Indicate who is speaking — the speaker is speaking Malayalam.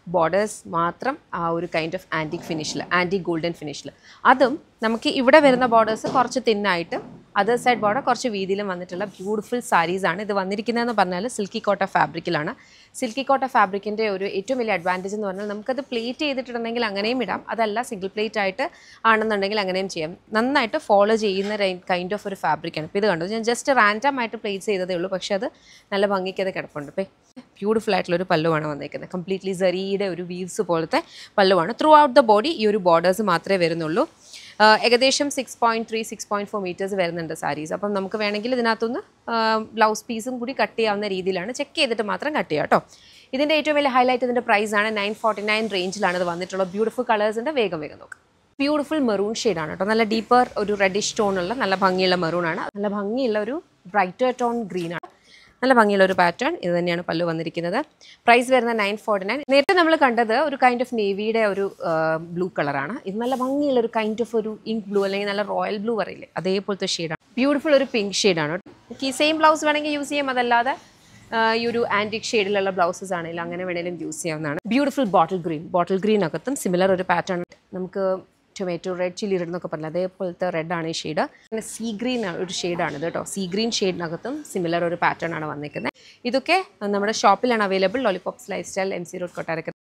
Speaker 1: ബോർഡേഴ്സ് മാത്രം ആ ഒരു കൈൻഡ് ഓഫ് ആൻറ്റിക് ഫിനിഷിൽ ആൻറ്റിക് ഗോൾഡൻ ഫിനിഷിൽ അതും നമുക്ക് ഇവിടെ വരുന്ന ബോർഡേഴ്സ് കുറച്ച് തിന്നായിട്ട് അതർ സൈഡ് ബോർഡർ കുറച്ച് വീതിയിലും വന്നിട്ടുള്ള ബ്യൂട്ടിഫുൾ സാരീസ് ആണ് ഇത് വന്നിരിക്കുന്നതെന്ന് പറഞ്ഞാൽ സിൽക്കി കോട്ട ഫാബ്രിക്കിലാണ് സിൽക്കി കോട്ട ഫാബ്രിക്കിൻ്റെ ഒരു ഏറ്റവും വലിയ അഡ്വാൻറ്റേജ് എന്ന് പറഞ്ഞാൽ നമുക്കത് പ്ലേറ്റ് ചെയ്തിട്ടുണ്ടെങ്കിൽ അങ്ങനെയും ഇടാം അതല്ല സിംഗിൾ പ്ലേറ്റ് ആയിട്ട് ആണെന്നുണ്ടെങ്കിൽ അങ്ങനെയും ചെയ്യാം നന്നായിട്ട് ഫോളോ ചെയ്യുന്ന കൈൻഡ് ഓഫ് ഒരു ഫാബ്രിക്കാണ് ഇപ്പോൾ ഇത് കണ്ടു ഞാൻ ജസ്റ്റ് റാൻഡം ആയിട്ട് പ്ലേറ്റ് ചെയ്തതേ ഉള്ളൂ പക്ഷേ അത് നല്ല ഭംഗിക്ക് അത് കിടപ്പുണ്ട് ഇപ്പോൾ ബ്യൂട്ടിഫുൾ ആയിട്ടുള്ള ഒരു പല്ലുവാണ് വന്നിരിക്കുന്നത് കംപ്ലീറ്റ്ലി സെറിയുടെ ഒരു വീവ്സ് പോലത്തെ പല്ലുവാണ് ത്രൂ ഔട്ട് ദ ബോഡി ഈ ഒരു ബോർഡേഴ്സ് മാത്രമേ വരുന്നുള്ളൂ ആഹ് ഏകദേശം six point three six point four metres വരുന്നുണ്ട് സാരീസ് അപ്പം നമുക്ക് വേണമെങ്കിൽ ഇതിനകത്തുനിന്ന് ബ്ലൗസ് പീസും കൂടി കട്ട് ചെയ്യാവുന്ന രീതിയിലാണ് ചെക്ക് ചെയ്തിട്ട് മാത്രം കട്ട് ചെയ്യുക കേട്ടോ ഇതിൻ്റെ ഏറ്റവും വലിയ ഹൈലൈറ്റ് ഇതിൻ്റെ പ്രൈസാണ് നയൻ ഫോർട്ടി നയൻ റേഞ്ചിലാണ് ഇത് വന്നിട്ടുള്ളത് ബ്യൂട്ടിഫുൾ കളേഴ്സിൻ്റെ വേഗം വേഗം നോക്കാം ബ്യൂട്ടിഫുൾ മെറൂൺ ഷെയ്ഡാണ് കേട്ടോ നല്ല ഡീപ്പർ ഒരു റെഡിഷ് ടോണുള്ള നല്ല ഭംഗിയുള്ള മെറൂൺ ആണ് നല്ല ഭംഗിയുള്ള ഒരു ബ്രൈറ്റർ ടോൺ ഗ്രീൻ ആണ് നല്ല ഭംഗിയുള്ള ഒരു പാറ്റേൺ ഇത് തന്നെയാണ് പല്ലു വന്നിരിക്കുന്നത് പ്രൈസ് വരുന്ന നയൻ ഫോർട്ടി നയൻ നേരത്തെ നമ്മൾ കണ്ടത് ഒരു കൈൻഡ് ഓഫ് നേവിയുടെ ഒരു ബ്ലൂ കളറാണ് ഇത് നല്ല ഭംഗിയുള്ള ഒരു കൈൻഡ് ഓഫ് ഒരു ഇങ്ക് ബ്ലൂ അല്ലെങ്കിൽ നല്ല റോയൽ ബ്ലൂ പറയില്ലേ അതേപോലത്തെ ഷെയ്ഡാണ് ബ്യൂട്ടിഫുൾ ഒരു പിങ്ക് ഷെയ്ഡാണ് ഈ സെയിം ബ്ലൗസ് വേണമെങ്കിൽ യൂസ് ചെയ്യാം അതല്ലാതെ ആ, ഈ ഒരു ആൻറ്റിക് ഷെയ്ഡിലുള്ള ബ്ലൗസസ് ആണെങ്കിലും അങ്ങനെ വേണമെങ്കിലും യൂസ് ചെയ്യാവുന്നതാണ് beautiful bottle green bottle green അകത്തും സിമിലർ ഒരു പാറ്റേൺ നമുക്ക് ടൊമാറ്റോ റെഡ് ചില്ലി റെഡ് എന്നൊക്കെ പറഞ്ഞില്ല അതേപോലത്തെ റെഡാണ് ഈ ഷെയ്ഡ് പിന്നെ സീ ഗ്രീൻ ഒരു ഷെയ്ഡാണ് ഇത് കേട്ടോ സീ ഗ്രീൻ ഷെയ്ഡിനകത്തും സിമിലർ ഒരു പാറ്റേൺ ആണ് വന്നിരിക്കുന്നത് ഇതൊക്കെ നമ്മുടെ ഷോപ്പിലാണ് available Lollipops lifestyle M C road Kottarakkara